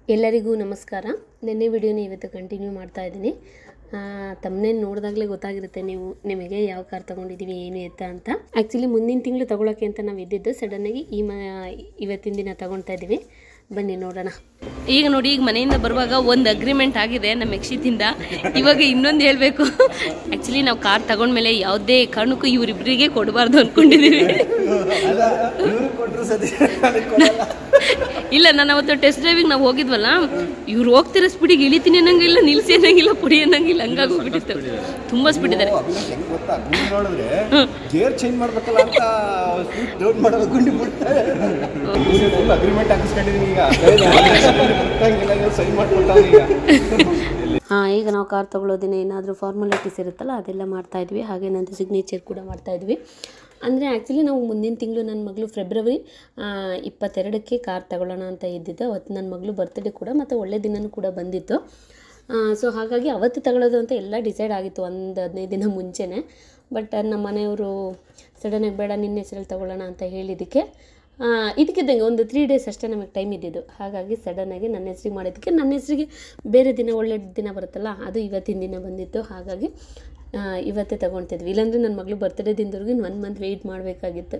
ಎಲ್ಲರಿಗೂ ನಮಸ್ಕಾರ ನಿನ್ನೆ ವಿಡಿಯೋನ ಇವತ್ತು ಕಂಟಿನ್ಯೂ ಮಾಡ್ತಾ ಇದ್ದೀನಿ ತಮ್ಮನೇನು ನೋಡಿದಾಗಲೇ ಗೊತ್ತಾಗಿರುತ್ತೆ ನೀವು ನಿಮಗೆ ಯಾವ ಕಾರ್ ತೊಗೊಂಡಿದ್ದೀವಿ ಏನು ಎತ್ತ ಅಂತ ಆ್ಯಕ್ಚುಲಿ ಮುಂದಿನ ತಿಂಗಳು ತೊಗೊಳಕ್ಕೆ ಅಂತ ನಾವು ಇದ್ದಿದ್ದು ಸಡನ್ನಾಗಿ ಈ ಮ ಇವತ್ತಿನ ದಿನ ತೊಗೊಳ್ತಾ ಇದ್ದೀವಿ ಬನ್ನಿ ನೋಡೋಣ ಈಗ ನೋಡಿ ಈಗ ಮನೆಯಿಂದ ಬರುವಾಗ ಒಂದು ಅಗ್ರಿಮೆಂಟ್ ಆಗಿದೆ ನಮ್ಮ ಯಕ್ಷಿತಿಂದ ಇವಾಗ ಇನ್ನೊಂದು ಹೇಳ್ಬೇಕು ಆಕ್ಚುಲಿ ನಾವು ಕಾರ್ ತಗೊಂಡ್ಮೇಲೆ ಯಾವುದೇ ಕಾರಣಕ್ಕೂ ಇವರಿಬ್ಬರಿಗೆ ಕೊಡಬಾರ್ದು ಅನ್ಕೊಂಡಿದೀವಿ ಇಲ್ಲ ನಾನು ಅವತ್ತು ಟೆಸ್ಟ್ ಡ್ರೈವಿಂಗ್ ನಾವು ಹೋಗಿದ್ವಲ್ಲ ಇವ್ರು ಹೋಗ್ತಿರೋ ಸ್ಪೀಡಿಗೆ ಇಳಿತೀನಿ ಅನ್ನಂಗಿಲ್ಲ ನಿಲ್ಸಿ ಅನ್ನಂಗಿಲ್ಲ ಪುಡಿ ಅನ್ನಂಗಿಲ್ಲ ಹಂಗಾಗಿ ಹೋಗ್ಬಿಟ್ಟಿತ್ತು ತುಂಬಾ ಸ್ಪೀಡ್ ಇದ್ದಾರೆ ಹೆಂಗ್ ಗೊತ್ತಾ ಗುಂಡಿ ನೋಡಿದ್ರೆ ಗೇರ್ ಚೇಂಜ್ ಮಾಡ್ಬೇಕಲ್ಲ ಅಂತ ಸ್ಪೀಡ್ ಡೌನ್ ಮಾಡೋದು ಗುಂಡಿ ಬಿಡ್ತಾರೆ ಅಗ್ರಿಮೆಂಟ್ ಹಾಕಿಸ್ಕೊಂಡಿದೀನಿ ಈಗ ಸೈನ್ ಮಾಡ್ಕೊಟ್ಟಾಗ ಈಗ ಹಾಂ ಈಗ ನಾವು ಕಾರ್ ತೊಗೊಳೋದಿನ ಏನಾದರೂ ಫಾರ್ಮಾಲಿಟೀಸ್ ಇರುತ್ತಲ್ಲ ಅದೆಲ್ಲ ಮಾಡ್ತಾ ಇದ್ವಿ ಹಾಗೆ ನಂದು ಸಿಗ್ನೇಚರ್ ಕೂಡ ಮಾಡ್ತಾ ಇದ್ವಿ ಅಂದರೆ ಆ್ಯಕ್ಚುಲಿ ನಾವು ಮುಂದಿನ ತಿಂಗಳು ನನ್ನ ಮಗಳು ಫೆಬ್ರವರಿ ಆ, ಇಪ್ಪತ್ತೆರಡಕ್ಕೆ ಕಾರ್ ತಗೊಳ್ಳೋಣ ಅಂತ ಇದ್ದಿದ್ದು ಅವತ್ತು ನನ್ನ ಮಗಳು ಬರ್ತ್ಡೇ ಕೂಡ ಮತ್ತು ಒಳ್ಳೆ ದಿನನೂ ಕೂಡ ಬಂದಿತ್ತು ಸೊ ಹಾಗಾಗಿ ಅವತ್ತು ತಗೊಳ್ಳೋದು ಅಂತ ಎಲ್ಲ ಡಿಸೈಡ್ ಆಗಿತ್ತು ಒಂದು ಹದಿನೈದು ದಿನ ಮುಂಚೆನೇ ಬಟ್ ನಮ್ಮ ಮನೆಯವರು ಸಡನ್ನಾಗಿ ಬೇಡ ನಿನ್ನ ಹೆಸರಲ್ಲಿ ತಗೊಳ್ಳೋಣ ಅಂತ ಹೇಳಿದ್ದಕ್ಕೆ ಆ, ಇದಕ್ಕಿದ್ದಂಗೆ ಒಂದು ತ್ರೀ ಡೇಸ್ ಅಷ್ಟೇ ನಮಗೆ ಟೈಮ್ ಇದ್ದಿದ್ದು ಹಾಗಾಗಿ ಸಡನ್ನಾಗಿ ನನ್ನ ಹೆಸ್ರಿಗೆ ಮಾಡಿದ್ದಕ್ಕೆ ನನ್ನ ಹೆಸರಿಗೆ ಬೇರೆ ದಿನ ಒಳ್ಳೆ ದಿನ ಬರುತ್ತಲ್ಲ ಅದು ಇವತ್ತಿನ ದಿನ ಬಂದಿತ್ತು ಹಾಗಾಗಿ ಆ, ಇವತ್ತೇ ತೊಗೊಳ್ತಿದ್ವಿ ಇಲ್ಲಾಂದರೆ ನನ್ನ ಮಗಳು ಬರ್ತ್ಡೇ ದಿನದವರೆಗೂ ಇನ್ನು ಒನ್ ಮಂತ್ ವೆಯ್ಟ್ ಮಾಡಬೇಕಾಗಿತ್ತು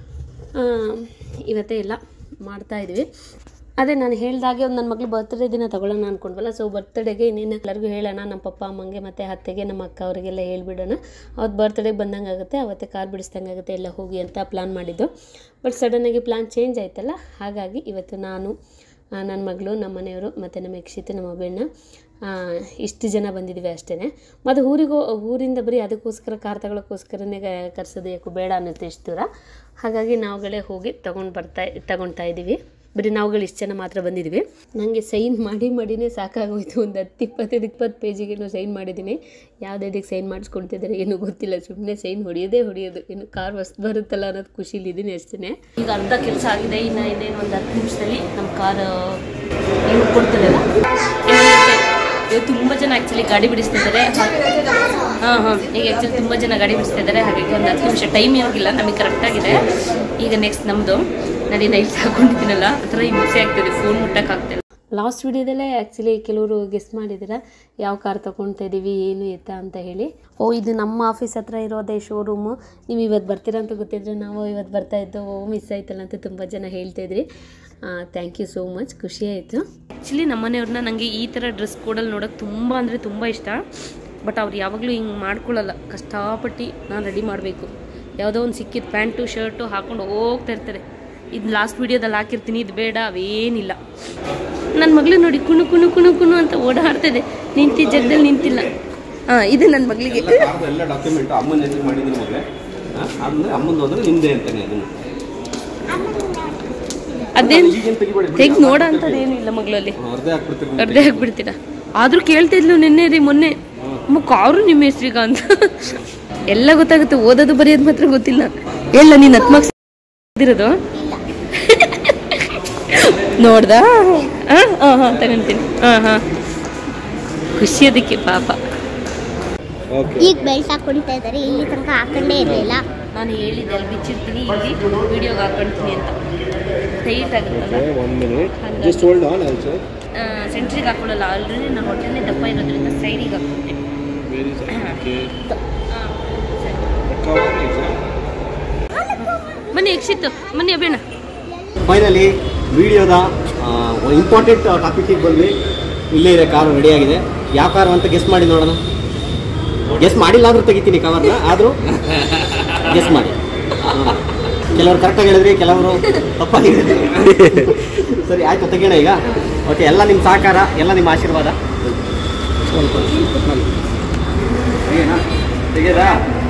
ಇವತ್ತೇ ಎಲ್ಲ ಮಾಡ್ತಾಯಿದ್ವಿ ಅದೇ ನಾನು ಹೇಳ್ದಾಗೆ ಒಂದು ನನ್ನ ಮಗಳು ಬರ್ತ್ಡೇ ದಿನ ತಗೊಳ್ಳೋಣ ಅಂದ್ಕೊಂಡ್ವಲ್ಲ ಸೊ ಬರ್ತ್ಡೇಗೆ ಇನ್ನೇನು ಎಲ್ಲರಿಗೂ ಹೇಳೋಣ ನಮ್ಮ ಪಪ್ಪ ಅಮ್ಮಂಗೆ ಮತ್ತು ಅತ್ತೆಗೆ ನಮ್ಮ ಅಕ್ಕ ಅವರಿಗೆಲ್ಲ ಹೇಳ್ಬಿಡೋಣ ಅವತ್ತು ಬರ್ತ್ಡೇಗೆ ಬಂದಂಗೆ ಆಗುತ್ತೆ ಅವತ್ತೇ ಕಾರ್ ಬಿಡಿಸ್ದಂಗೆ ಆಗುತ್ತೆ ಎಲ್ಲ ಹೋಗಿ ಅಂತ ಪ್ಲ್ಯಾನ್ ಮಾಡಿದ್ದು ಬಟ್ ಸಡನ್ನಾಗಿ ಪ್ಲ್ಯಾನ್ ಚೇಂಜ್ ಆಯ್ತಲ್ಲ ಹಾಗಾಗಿ ಇವತ್ತು ನಾನು ಆ, ನನ್ನ ಮಗಳು ನಮ್ಮ ಮನೆಯವರು ಮತ್ತು ನಮ್ಮ ಯಕ್ಷಿತ್ ನಮ್ಮ ಬೆಣ್ಣ ಇಷ್ಟು ಜನ ಬಂದಿದ್ವಿ ಅಷ್ಟೇ ಮತ್ತು ಊರಿಗೋ ಊರಿಂದ ಬರೀ ಅದಕ್ಕೋಸ್ಕರ ಕಾರ್ ತಗೊಳ್ಳೋಕ್ಕೋಸ್ಕರನೇ ಕರ್ಸೋದು ಯಾಕೋ ಬೇಡ ಅನ್ನತ್ತೆ ಇಷ್ಟು ದೂರ ಹಾಗಾಗಿ ನಾವುಗಳೇ ಹೋಗಿ ತೊಗೊಂಡು ಬರ್ತಾ ತಗೊಳ್ತಾ ಇದ್ದೀವಿ ಬರೀ ನಾವುಗಳು ಇಷ್ಟು ಜನ ಮಾತ್ರ ಬಂದಿದ್ವಿ ನನಗೆ ಸೈನ್ ಮಾಡಿ ಮಾಡಿನೇ ಸಾಕಾಗೋಯ್ತು ಒಂದು ಹತ್ತು ಇಪ್ಪತ್ತೈದು ಇಪ್ಪತ್ತು ಪೇಜಿಗೇನು ಸೈನ್ ಮಾಡಿದ್ದೀನಿ ಯಾವುದಕ್ಕೆ ಸೈನ್ ಮಾಡಿಸ್ಕೊಳ್ತಿದ್ದಾರೆ ಏನೂ ಗೊತ್ತಿಲ್ಲ ಸುಮ್ಮನೆ ಸೈನ್ ಹೊಡೆಯೋದೇ ಹೊಡೆಯೋದು ಇನ್ನು ಕಾರ್ ಹೊಸ್ತು ಬರುತ್ತಲ್ಲ ಅನ್ನೋದು ಖುಷಿಲಿದ್ದೀನಿ ಅಷ್ಟೇ ಈಗ ಅರ್ಧ ಕೆಲಸ ಆಗಿದೆ ಇನ್ನು ಇನ್ನೇನು ಒಂದು ಹತ್ತು ನಿಮಿಷದಲ್ಲಿ ನಮ್ಮ ಕಾರ್ ಏನು ಕೊಡ್ತದಲ್ಲ ಇವತ್ತು ತುಂಬ ಜನ ಆ್ಯಕ್ಚುಲಿ ಗಾಡಿ ಬಿಡಿಸ್ತಿದ್ದಾರೆ ಹಾಂ ಹಾಂ ಈಗ ಆ್ಯಕ್ಚುಲಿ ತುಂಬ ಜನ ಗಾಡಿ ಬಿಡಿಸ್ತಾ ಇದ್ದಾರೆ ಹಾಗಾಗಿ ಒಂದು ಹತ್ತು ನಿಮಿಷ ಟೈಮ್ ಇರೋಗಿಲ್ಲ ನಮಗೆ ಕರೆಕ್ಟಾಗಿದೆ ಈಗ ನೆಕ್ಸ್ಟ್ ನಮ್ಮದು ನಡಿ ನೈಟ್ ಹಾಕೊಂಡಿದ್ದೀನಲ್ಲ ಆ ಥರ ಹಿಂಸೆ ಆಗ್ತದೆ ಫೋನ್ ಮುಟ್ಟಕ್ಕಾಗ್ತಿಲ್ಲ ಲಾಸ್ಟ್ ವಿಡಿಯೋದಲ್ಲೇ ಆ್ಯಕ್ಚುಲಿ ಕೆಲವರು ಗೆಸ್ ಮಾಡಿದ್ದೀರಾ ಯಾವ ಕಾರ್ ತೊಗೊಳ್ತಾ ಇದ್ದೀವಿ ಏನು ಎತ್ತ ಅಂತ ಹೇಳಿ ಓ ಇದು ನಮ್ಮ ಆಫೀಸ್ ಹತ್ರ ಇರೋದೇ ಶೋರೂಮು ನೀವು ಇವತ್ತು ಬರ್ತೀರಾ ಅಂತ ಗೊತ್ತಿದ್ರೆ ನಾವು ಇವತ್ತು ಬರ್ತಾ ಇದ್ದು ಓ ಮಿಸ್ ಆಯ್ತಲ್ಲ ಅಂತ ತುಂಬ ಜನ ಹೇಳ್ತಾಯಿದ್ರಿ ಥ್ಯಾಂಕ್ ಯು ಸೋ ಮಚ್ ಖುಷಿ ಆಯಿತು ಆ್ಯಕ್ಚುಲಿ ನಮ್ಮ ಮನೆಯವ್ರನ್ನ ನನಗೆ ಈ ಥರ ಡ್ರೆಸ್ ಕೋಡಲ್ಲಿ ನೋಡೋಕೆ ತುಂಬ ಅಂದರೆ ತುಂಬ ಇಷ್ಟ ಬಟ್ ಅವ್ರು ಯಾವಾಗಲೂ ಹಿಂಗೆ ಮಾಡ್ಕೊಳ್ಳಲ್ಲ ಕಷ್ಟಪಟ್ಟು ನಾನು ರೆಡಿ ಮಾಡಬೇಕು ಯಾವುದೋ ಒಂದು ಸಿಕ್ಕಿದ ಪ್ಯಾಂಟು ಶರ್ಟು ಹಾಕೊಂಡು ಹೋಗ್ತಾ ಇರ್ತಾರೆ ಇದು ಲಾಸ್ಟ್ ವೀಡಿಯೋದಲ್ಲಿ ಹಾಕಿರ್ತೀನಿ ಇದು ಬೇಡ ಅವೇನಿಲ್ಲ ನನ್ನ ಮಗಳು ನೋಡಿ ಕುಣು ಕುಣು ಕುಣು ಕುಣು ಅಂತ ಓಡಾಡ್ತಿದೆ ನಿಂತಿ ಜಾಗದಲ್ಲಿ ನಿಂತಿಲ್ಲ ಹಾಂ ಇದು ನನ್ನ ಮಗಳಿಗೆ ಕಾರ್ದು ಎಲ್ಲ ಡಾಕ್ಯುಮೆಂಟ್ ಅಮ್ಮನ ಹೆಸರು ಮಾಡಿದ್ದೀನಿ ಮೊದಲೇ ಆದ್ಮೇಲೆ ಅಮ್ಮಂದು ಹೋದ್ರೆ ನಿಮ್ದೇ ಅಂತಾನೆ ಅದನ್ನು ಅದೇನು ಈಗೇನು ತೆಗಿಬೇಡಿ ತೆಗ್ದು ನೋಡೋ ಅಂಥದ್ದೇನು ಇಲ್ಲ ಮಗಳಲ್ಲಿ ಅರ್ಧೇ ಹಾಕ್ಬಿಡ್ತೀರಿ ಅರ್ಧ ಹಾಕ್ಬಿಡ್ತೀರಾ ಆದ್ರೂ ಕೇಳ್ತಿದ್ಲು ನಿನ್ನೆ ರೀ ಮೊನ್ನೆ ಅಮ್ಮ ಕಾರು ನಿಮ್ಮ ಹೆಸ್ರಿಗ ಅಂತ ಎಲ್ಲ ಗೊತ್ತಾಗುತ್ತೆ ಓದೋದು ಬರೆಯೋದು ಮಾತ್ರ ಗೊತ್ತಿಲ್ಲ ಎಲ್ಲ ನೀನ್ ಹತ್ತು ಮಾರ್ಕ್ಸ್ ಇರೋದು ನೋಡ್ದಾ ಹಾಂ ಹಾಂ ತಗೊಂತೀನಿ ಹಾಂ ಹಾಂ ಖುಷಿ ಅದಕ್ಕೆ ಪಾಪ ಓಕೆ ಈಗ ಬೆಲ್ಟ್ ಹಾಕೊಂತಾ ಇದ್ದಾರೆ ಇಲ್ಲಿ ತನಕ ಹಾಕೊಂಡೇ ಇರಲಿಲ್ಲ ನಾನು ಹೇಳಿದ್ದೆ ಅಲ್ಲಿ ಬಿಚ್ಚಿರ್ತೀನಿ ಇಲ್ಲಿ ವಿಡಿಯೋಗೆ ಹಾಕೊಳ್ತೀನಿ ಅಂತ ಟೈಟ್ ಆಗುತ್ತಲ್ಲ ಒನ್ ಮಿನಿಟ್ ಹಂಗಾಗಿ. ಜಸ್ಟ್ ಹೋಲ್ಡ್ ಆನ್ ಆಲ್ಸೋ ಸೆಂಟ್ರಿಗೆ ಹಾಕೊಳ್ಳಲ್ಲ ಆಲ್ರೆಡಿ ನಾನು ಹೊಟ್ಟೆನೇ ದಪ್ಪ ಇರೋದ್ರಿಂದ ಸೈಡಿಗೆ ಹಾಕ್ಬಿಟ್ಟೆ ಬನ್ನಿ ಯಕ್ಷಿತ್ತು ಬನ್ನಿ ಅಬೇಣ ಫೈನಲಿ ವಿಡಿಯೋದ ಇಂಪಾರ್ಟೆಂಟ್ ಟಾಪಿಕಿಗೆ ಬಂದ್ವಿ ಇಲ್ಲೇ ಇದೆ ಕಾರು ರೆಡಿಯಾಗಿದೆ ಯಾವ ಕಾರು ಅಂತ ಗೆಸ್ ಮಾಡಿ ನೋಡೋಣ ಗೆಸ್ ಮಾಡಿಲ್ಲ ಆದ್ರೂ ತೆಗಿತೀನಿ ಕವರ್ನ ಆದರೂ ಗೆಸ್ ಮಾಡಿ ನೋಡೋಣ. ಕೆಲವರು ಕರೆಕ್ಟಾಗಿ ಹೇಳಿದ್ರಿ ಕೆಲವರು ತಪ್ಪಾಗಿ ಹೇಳಿದ್ರಿ ಸರಿ ಆಯ್ತು ತೆಗೋಣ ಈಗ ಓಕೆ ಎಲ್ಲ ನಿಮ್ಮ ಸಹಕಾರ ಎಲ್ಲ ನಿಮ್ಮ ಆಶೀರ್ವಾದ ತೆಗೆಯೋಣ? ತೆಗೆಯೋದಾ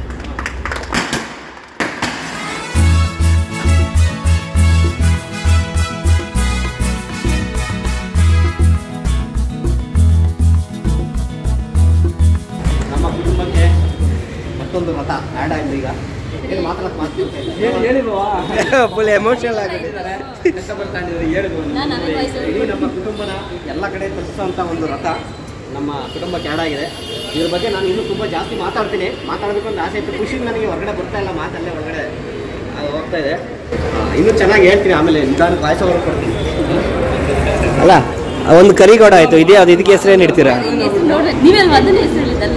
ನಮ್ಮ ಕುಟುಂಬಕ್ಕೆ ಮತ್ತೊಂದು ರಥ ಆ್ಯಡ್ ಆಗಿದೆ ಈಗ ಏನು ಮಾತಾಡಕ್ಕೆ ಮಾತು ಫುಲ್ ಎಮೋಷನಲ್ ಆಗಿದೆ ಕಷ್ಟಪಡ್ತಾ ಇದ್ದೀರಿ ಹೇಳಿದ್ರು ಇಡೀ ನಮ್ಮ ಕುಟುಂಬನ ಎಲ್ಲ ಕಡೆ ತಲುಪಿಸುವಂಥ ಒಂದು ರಥ ನಮ್ಮ ಕುಟುಂಬಕ್ಕೆ ಆ್ಯಡ್ ಆಗಿದೆ ಇದ್ರ ಬಗ್ಗೆ ನಾನು ಇನ್ನೂ ತುಂಬ ಜಾಸ್ತಿ ಮಾತಾಡ್ತೀನಿ ಮಾತಾಡಬೇಕು ಅಂತ ಆಸೆ ಇತ್ತು ಖುಷಿಗೆ ನನಗೆ ಹೊರಗಡೆ ಬರ್ತಾ ಇಲ್ಲ ಮಾತಲ್ಲೇ ಹೊರಗಡೆ ಅದು ಹೋಗ್ತಾ ಇದೆ ಆ, ಇನ್ನೂ ಚೆನ್ನಾಗಿ ಹೇಳ್ತೀನಿ ಆಮೇಲೆ ನಿಧಾನಕ್ಕೆ ವಾಯ್ಸ್ ಓವರ್ ಕೊಡ್ತೀನಿ ಅಲ್ಲ ಒಂದು ಕರಿಗೋಡ ಆಯ್ತು ಇದೇ ಅದು ಇದಕ್ಕೆ ಹೆಸರೇನು ಇಡ್ತೀರಾ ನೀವೆಲ್ವಾ ಅದನ್ನ ಹೆಸರು ಹೇಳಿದ್ದಲ್ಲ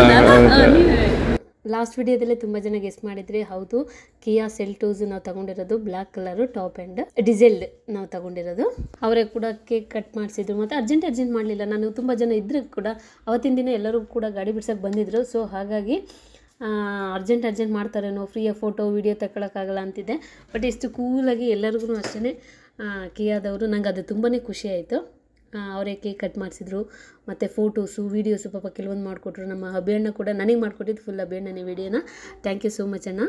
ಲಾಸ್ಟ್ ವಿಡಿಯೋದಲ್ಲೇ ತುಂಬ ಜನ ಗೆಸ್ ಮಾಡಿದ್ರಿ ಹೌದು ಕಿಯಾ ಸೆಲ್ಟೋಸ್ ನಾವು ತಗೊಂಡಿರೋದು black colour top and diesel ನಾವು ತಗೊಂಡಿರೋದು ಅವರೇ ಕೂಡ ಕೇಕ್ ಕಟ್ ಮಾಡಿಸಿದ್ರು ಮತ್ತು ಅರ್ಜೆಂಟ್ ಅರ್ಜೆಂಟ್ ಮಾಡಲಿಲ್ಲ ನಾನು ತುಂಬ ಜನ ಇದ್ರೂ ಕೂಡ ಅವತ್ತಿನ ದಿನ ಎಲ್ಲರೂ ಕೂಡ ಗಾಡಿ ಬಿಡ್ಸೋಕೆ ಬಂದಿದ್ರು ಸೊ ಹಾಗಾಗಿ ಅರ್ಜೆಂಟ್ ಅರ್ಜೆಂಟ್ ಮಾಡ್ತಾರೇನೋ ಫ್ರೀಯಾಗಿ ಫೋಟೋ ವೀಡಿಯೋ ತಗೊಳಕ್ಕಾಗಲ್ಲ ಅಂತಿದ್ದೆ ಬಟ್ ಎಷ್ಟು ಕೂಲಾಗಿ ಎಲ್ಲರಿಗೂ ಅಷ್ಟೇ ಕಿಯಾದವರು ನಂಗೆ ಅದು ತುಂಬಾ ಖುಷಿ ಆಯಿತು ಅವರೇ ಕೇಕ್ ಕಟ್ ಮಾಡಿಸಿದ್ರು ಮತ್ತು ಫೋಟೋಸು ವೀಡಿಯೋಸು ಪಾಪ ಕೆಲವೊಂದು ಮಾಡಿಕೊಟ್ರು ನಮ್ಮ ಅಭಿಯಣ್ಣ ಕೂಡ ನನಗೆ ಮಾಡಿಕೊಟ್ಟಿದ್ದು ಫುಲ್ ಅಭಿಯಣ್ಣನೇ ವೀಡಿಯೋನ ಥ್ಯಾಂಕ್ ಯು ಸೋ ಮಚ್ ಅಣ್ಣ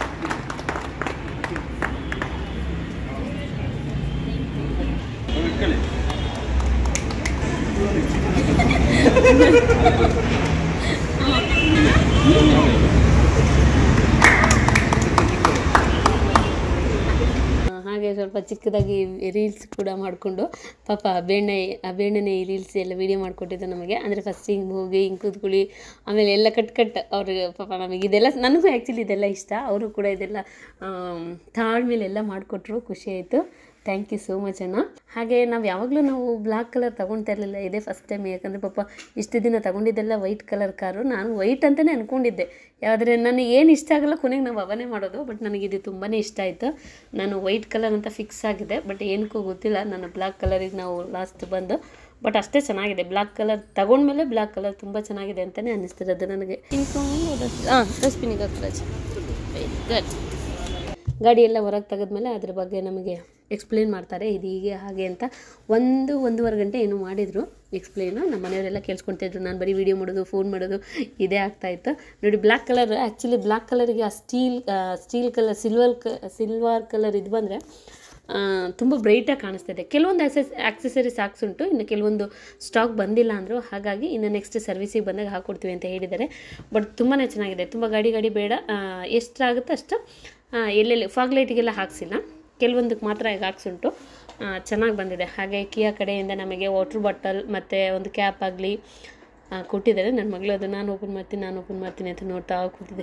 ಆ, ಹಾಗೆ ಸ್ವಲ್ಪ ಚಿಕ್ಕದಾಗಿ ರೀಲ್ಸ್ ಕೂಡ ಮಾಡಿಕೊಂಡು ಪಾಪ ಬೆಣ್ಣೆ ಆ ಬೆಣ್ಣೆನೇ ಈ ರೀಲ್ಸ್ ಎಲ್ಲ ವೀಡಿಯೋ ಮಾಡಿಕೊಟ್ಟಿದ್ದು ನಮಗೆ ಅಂದರೆ ಫಸ್ಟ್ ಹಿಂಗೆ ಹೋಗಿ ಹಿಂಗೆ ಕೂತ್ಕೊಳ್ಳಿ ಆಮೇಲೆ ಎಲ್ಲ ಕಟ್ ಕಟ್ ಅವ್ರಿಗೆ ಪಾಪ ನಮಗೆ ಇದೆಲ್ಲ ನನಗೂ ಆ್ಯಕ್ಚುಲಿ ಇದೆಲ್ಲ ಇಷ್ಟ ಅವರು ಕೂಡ ಇದೆಲ್ಲ ತಾಳ್ಮೇಲೆಲ್ಲ ಮಾಡಿಕೊಟ್ರು ಖುಷಿ ಆಯಿತು ಥ್ಯಾಂಕ್ ಯು ಸೋ ಮಚ್ ಅಣ್ಣ ಹಾಗೆ ನಾವು ಯಾವಾಗಲೂ ನಾವು ಬ್ಲ್ಯಾಕ್ ಕಲರ್ ತೊಗೊಳ್ತಾ ಇರಲಿಲ್ಲ ಇದೇ ಫಸ್ಟ್ ಟೈಮ್ ಯಾಕಂದರೆ ಪಾಪ ಇಷ್ಟು ದಿನ ತೊಗೊಂಡಿದ್ದೆಲ್ಲ ವೈಟ್ ಕಲರ್ ಕಾರು ನಾನು ವೈಟ್ ಅಂತಲೇ ಅಂದ್ಕೊಂಡಿದ್ದೆ ಯಾವುದ್ರೆ ನನಗೆ ಏನು ಇಷ್ಟ ಆಗಲ್ಲ ಕೊನೆಗೆ ನಾವು ಅವನೇ ಮಾಡೋದು ಬಟ್ ನನಗೆ ಇದು ತುಂಬಾ ಇಷ್ಟ ಆಯಿತು ನಾನು ವೈಟ್ ಕಲರ್ ಅಂತ ಫಿಕ್ಸ್ ಆಗಿದೆ ಬಟ್ ಏನಕ್ಕೂ ಗೊತ್ತಿಲ್ಲ ನಾನು ಬ್ಲ್ಯಾಕ್ ಕಲರಿಗೆ ನಾವು ಲಾಸ್ಟ್ ಬಂದು ಬಟ್ ಅಷ್ಟೇ ಚೆನ್ನಾಗಿದೆ ಬ್ಲ್ಯಾಕ್ ಕಲರ್ ತಗೊಂಡ್ಮೇಲೆ ಬ್ಲ್ಯಾಕ್ ಕಲರ್ ತುಂಬ ಚೆನ್ನಾಗಿದೆ ಅಂತಲೇ ಅನ್ನಿಸ್ತಿರೋದು ನನಗೆ ಹಾಂ ಡಸ್ಟ್ಬಿನಿಗೆ ಹಾಕ್ರಾಜ್ ವೆರಿ ಗುಡ್ ಗಾಡಿ ಎಲ್ಲ ಹೊರಗೆ ತೆಗೆದ್ಮೇಲೆ ಅದ್ರ ಬಗ್ಗೆ ನಮಗೆ ಎಕ್ಸ್ಪ್ಲೇನ್ ಮಾಡ್ತಾರೆ ಇದು ಹೀಗೆ ಹಾಗೆ ಅಂತ ಒಂದು ಒಂದೂವರೆ ಗಂಟೆ ಏನೋ ಮಾಡಿದರು ಎಕ್ಸ್ಪ್ಲೇನು ನಮ್ಮ ಮನೆಯವರೆಲ್ಲ ಕೇಳಿಸ್ಕೊತಿದ್ರು ನಾನು ಬರೀ ವೀಡಿಯೋ ಮಾಡೋದು ಫೋನ್ ಮಾಡೋದು ಇದೇ ಆಗ್ತಾಯಿತ್ತು ನೋಡಿ ಬ್ಲ್ಯಾಕ್ ಕಲರ್ ಆ್ಯಕ್ಚುಲಿ ಬ್ಲ್ಯಾಕ್ ಕಲರಿಗೆ ಆ ಸ್ಟೀಲ್ ಸ್ಟೀಲ್ ಕಲರ್ ಸಿಲ್ವರ್ ಕ ಸಿಲ್ವರ್ ಕಲರ್ ಇದು ಬಂದರೆ ತುಂಬ ಬ್ರೈಟಾಗಿ ಕಾಣಿಸ್ತಿದೆ ಕೆಲವೊಂದು ಆಕ್ಸೆಸ್ ಆಕ್ಸೆಸರೀಸ್ ಹಾಕ್ಸುಂಟು ಇನ್ನು ಕೆಲವೊಂದು ಸ್ಟಾಕ್ ಬಂದಿಲ್ಲ ಅಂದರು ಹಾಗಾಗಿ ಇನ್ನು ನೆಕ್ಸ್ಟ್ ಸರ್ವಿಸಿಗೆ ಬಂದಾಗ ಹಾಕ್ಕೊಡ್ತೀವಿ ಅಂತ ಹೇಳಿದ್ದಾರೆ ಬಟ್ ತುಂಬಾ ಚೆನ್ನಾಗಿದೆ ತುಂಬ ಗಾಡಿ ಗಾಡಿ ಬೇಡ ಎಷ್ಟಾಗುತ್ತೋ ಅಷ್ಟು ಆ, ಎಲ್ಲೆಲ್ಲಿ ಫಾಗ್ ಲೈಟಿಗೆಲ್ಲ ಹಾಕ್ಸಿಲ್ಲ ಕೆಲವೊಂದಕ್ಕೆ ಮಾತ್ರ ಈಗ ಹಾಕ್ಸುಂಟು ಚೆನ್ನಾಗಿ ಬಂದಿದೆ ಹಾಗೆ ಕಿಯಾ ಕಡೆಯಿಂದ ನಮಗೆ ವಾಟ್ರ್ ಬಾಟಲ್ ಮತ್ತು ಒಂದು ಕ್ಯಾಪ್ ಆಗಲಿ ಕೊಟ್ಟಿದ್ದಾರೆ ನನ್ನ ಮಗಳು ಅದು ನಾನು ಓಪನ್ ಮಾಡ್ತೀನಿ ನಾನು ಓಪನ್ ಮಾಡ್ತೀನಿ ಅಂತ ನೋಡ್ತಾ ಕೂತಿದೆ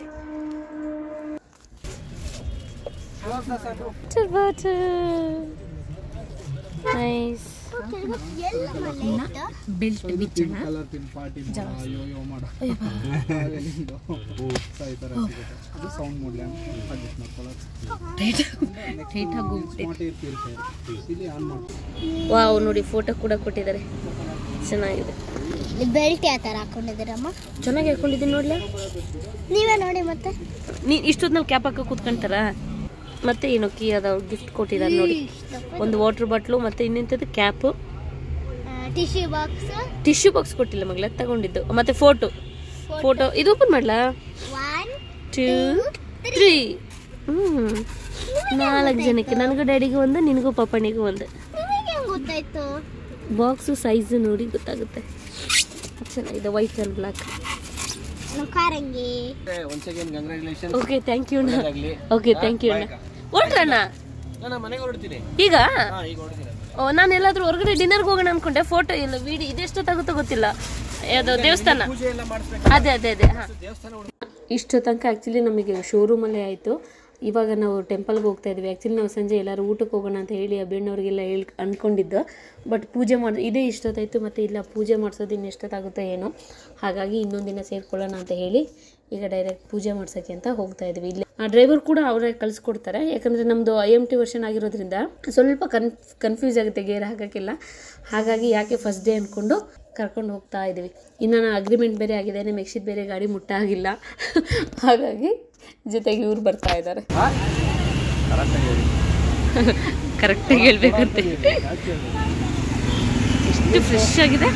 ನೈಸ್ ವಾವ್ ನೋಡಿ ಫೋಟೋ ಕೂಡ ಕೊಟ್ಟಿದ್ದಾರೆ ಚೆನ್ನಾಗಿದೆ ಬೆಲ್ಟ್ ಯಾವ ಥರ ಹಾಕೊಂಡಿದ್ದೀರಮ್ಮ ಚೆನ್ನಾಗಿ ಹಾಕೊಂಡಿದ್ದೀನಿ ನೋಡ್ಲ ನೀವೇ ನೋಡಿ ಮತ್ತೆ ನೀ ಇಷ್ಟೊತ್ನಲ್ಲಿ ಕ್ಯಾಪ್ ಹಾಕೋ ಕೂತ್ಕೊಂತಾರ ಮತ್ತೆ ಏನು ಕೀ ಅದಾವ ಗಿಫ್ಟ್ ಕೊಟ್ಟಿದ್ದಾರೆ ನೋಡಿ ಒಂದು ವಾಟರ್ ಬಾಟ್ಲು ಮತ್ತು ಇನ್ನೆಂಥದ್ದು cap tissue box tissue box ಕೊಟ್ಟಿಲ್ಲ ಮಗಳ ತಗೊಂಡಿದ್ದು ಮತ್ತೆ ಫೋಟೋ ಫೋಟೋ ಇದು ಓಪನ್ ಮಾಡ್ಲಾ ಒನ್ ಟೂ ತ್ರೀ ಹ್ಞೂ ನಾಲ್ಕು ಜನಕ್ಕೆ ನನಗೂ ಡ್ಯಾಡಿಗೂ ಒಂದು ನಿನಗೂ ಪಾಪಣಿಗೂ ಒಂದು ನಿಮಗೆ ಹೆಂಗ್ ಗೊತ್ತಾಯ್ತು ಬಾಕ್ಸು ಸೈಜು ನೋಡಿ ಗೊತ್ತಾಗುತ್ತೆ ಚೆನ್ನಾಗಿದೆ ವೈಟ್ ಆ್ಯಂಡ್ ಬ್ಲ್ಯಾಕ್ ನಾವು ಕಾರಂಗಿ once again congratulation okay thank you ಅಣ್ಣ ಓಕೆ ಥ್ಯಾಂಕ್ ಯು ಅಣ್ಣ ಹೊರಟ್ರಣ್ಣ ನಾನು ಮನೆಗೆ ಹೊರಡ್ತೀನಿ ಈಗ ಹಾಂ ಈಗ ಹೊರಡ್ತೀನಿ ಓ ನಾನು ಎಲ್ಲಾದ್ರೂ ಹೊರಗಡೆ ಡಿನ್ನರ್ಗೆ ಹೋಗೋಣ ಅನ್ಕೊಂಡೆ ಫೋಟೋ ಇಲ್ಲ ವಿಡಿಯೋ ಇದೆಷ್ಟೊತ್ತಾಗುತ್ತೋ ಗೊತ್ತಿಲ್ಲ ಯಾವುದು ದೇವಸ್ಥಾನ ಪೂಜೆ ಎಲ್ಲ ಮಾಡಿಸ್ಬೇಕು ಅದೇ ಅದೇ ಅದೇ ಹಾಂ ದೇವಸ್ಥಾನ ಇಷ್ಟು ತನಕ ಆ್ಯಕ್ಚುಲಿ ನಮಗೆ ಶೋರೂಮಲ್ಲೇ ಆಯಿತು ಇವಾಗ ನಾವು ಟೆಂಪಲ್ಗೆ ಹೋಗ್ತಾ ಇದ್ವಿ ಆ್ಯಕ್ಚುಲಿ ನಾವು ಸಂಜೆ ಎಲ್ಲರೂ ಊಟಕ್ಕೆ ಹೋಗೋಣ ಅಂತ ಹೇಳಿ ಅಭಿಣ್ಣವ್ರಿಗೆಲ್ಲ ಹೇಳಿ ಅಂದ್ಕೊಂಡಿದ್ದು ಬಟ್ ಪೂಜೆ ಮಾಡಿ ಇದೇ ಇಷ್ಟೊತ್ತಾಯಿತು ಮತ್ತು ಇಲ್ಲ ಪೂಜೆ ಮಾಡಿಸೋದು ಇನ್ನು ಎಷ್ಟೊತ್ತಾಗುತ್ತೋ ಏನೋ ಹಾಗಾಗಿ ಇನ್ನೊಂದು ದಿನ ಸೇರ್ಕೊಳ್ಳೋಣ ಅಂತ ಹೇಳಿ ಈಗ ಡೈರೆಕ್ಟ್ ಪೂಜೆ ಮಾಡ್ಸೋಕ್ಕೆ ಅಂತ ಹೋಗ್ತಾ ಇದ್ವಿ ಇಲ್ಲಿ ಆ ಡ್ರೈವರ್ ಕೂಡ ಅವರೇ ಕಳಿಸ್ಕೊಡ್ತಾರೆ ಯಾಕಂದರೆ ನಮ್ಮದು ಐ ಎಮ್ ಟಿ ವರ್ಷನ್ ಆಗಿರೋದ್ರಿಂದ ಸ್ವಲ್ಪ ಕನ್ ಕನ್ಫ್ಯೂಸ್ ಆಗುತ್ತೆ ಗೇರ್ ಹಾಕೋಕ್ಕಿಲ್ಲ ಹಾಗಾಗಿ ಯಾಕೆ ಫಸ್ಟ್ ಡೇ ಅಂದ್ಕೊಂಡು ಕರ್ಕೊಂಡು ಹೋಗ್ತಾ ಇದ್ದೀವಿ ಇನ್ನು ನಾನು ಅಗ್ರಿಮೆಂಟ್ ಬೇರೆ ಆಗಿದೆ ನಮ್ಮ ಎಕ್ಸಿಟ್ ಬೇರೆ ಗಾಡಿ ಮುಟ್ಟಾಗಿಲ್ಲ ಹಾಗಾಗಿ ಜೊತೆಗೆ ಇವ್ರು ಬರ್ತಾ ಇದ್ದಾರೆ ಕರೆಕ್ಟಾಗಿ ಹೇಳ್ಬೇಕಂತೆ ಎಷ್ಟು ಫ್ರೆಶ್ ಆಗಿದೆ